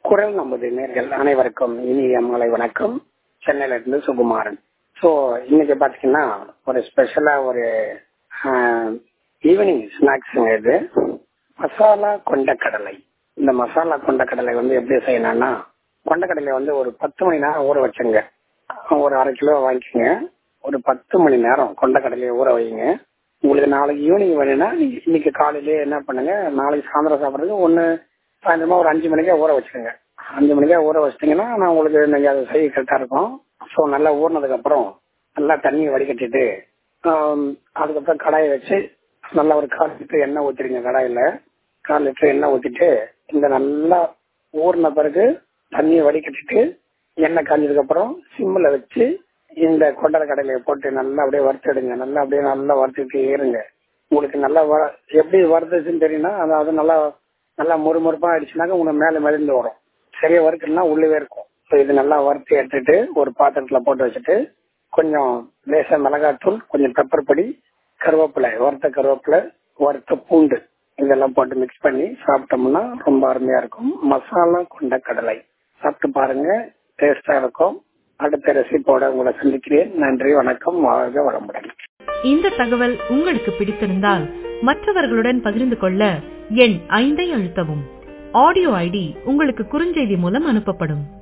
குரல் நமது நேர்கள் அனைவருக்கும் இனிய மாலை வணக்கம் சென்னையில இருந்து சுகுமாரன் ஸோ இன்னைக்கு பாத்தீங்கன்னா ஒரு ஸ்பெஷலா ஒரு ஈவினிங் ஸ்நாக்ஸ் இது மசாலா கொண்டக்கடலை இந்த மசாலா கொண்டக்கடலை வந்து எப்படி செய்யணும்னா கொண்டக்கடலை வந்து ஒரு பத்து மணி நேரம் ஊற வச்சுங்க ஒரு அரை கிலோ வாங்கிக்கோங்க ஒரு பத்து மணி நேரம் கொண்டக்கடலையை ஊற வைங்க உங்களுக்கு நாளைக்கு ஈவினிங் வேணும்னா நீங்க இன்னைக்கு காலையிலேயே என்ன பண்ணுங்க நாளைக்கு சாயந்தரம் சாப்பிட்றதுக்கு ஒன்று சாயந்தரமா ஒரு அஞ்சு மணிக்கே ஊற வச்சுக்கோங்க அஞ்சு மணிக்கே ஊற வச்சிட்டிங்கன்னா நான் உங்களுக்கு நீங்கள் அதை செய்ய கரெக்டாக இருக்கும் ஸோ நல்லா ஊறினதுக்கு அப்புறம் நல்லா தண்ணியை வடிகட்டிட்டு அதுக்கப்புறம் கடாயை வச்சு நல்லா ஒரு கால் லிட்டர் எண்ணெய் ஊற்றிடுங்க கடாயில் கால் லிட்டர் எண்ணெய் ஊற்றிட்டு இந்த நல்லா ஊறின பிறகு தண்ணியை வடிகட்டிட்டு எண்ணெய் காஞ்சதுக்கு அப்புறம் சிம்மில் வச்சு இந்த கொண்டரை கடையில போட்டு நல்லா அப்படியே வறுத்துடுங்க நல்லா அப்படியே நல்லா வறுத்துட்டு ஏறுங்க உங்களுக்கு நல்லா வ எப்படி வறுத்துச்சுன்னு தெரியும்னா அதாவது நல்லா நல்லா முறுமுறுப்பா ஆயிடுச்சுனாக்க உங்களுக்கு மேலே மருந்து வரும் சரியா வறுக்கணும்னா உள்ளவே இருக்கும் ஸோ இது நல்லா வறுத்து எடுத்துட்டு ஒரு பாத்திரத்துல போட்டு வச்சுட்டு கொஞ்சம் லேசா மிளகாத்தூள் கொஞ்சம் பெப்பர் பொடி கருவேப்பிலை வறுத்த கருவேப்பிலை வறுத்த பூண்டு இதெல்லாம் போட்டு மிக்ஸ் பண்ணி சாப்பிட்டோம்னா ரொம்ப அருமையா இருக்கும் மசாலா கொண்ட கடலை சாப்பிட்டு பாருங்க டேஸ்டா இருக்கும் அடுத்த ரெசிப்போட உங்களை சந்திக்கிறேன் நன்றி வணக்கம் வாழ்க வளமுடன் இந்த தகவல் உங்களுக்கு பிடித்திருந்தால் மற்றவர்களுடன் பகிர்ந்து கொள்ள எண் ஐந்தை அழுத்தவும் ஆடியோ ஐடி உங்களுக்கு குறுஞ்செய்தி மூலம் அனுப்பப்படும்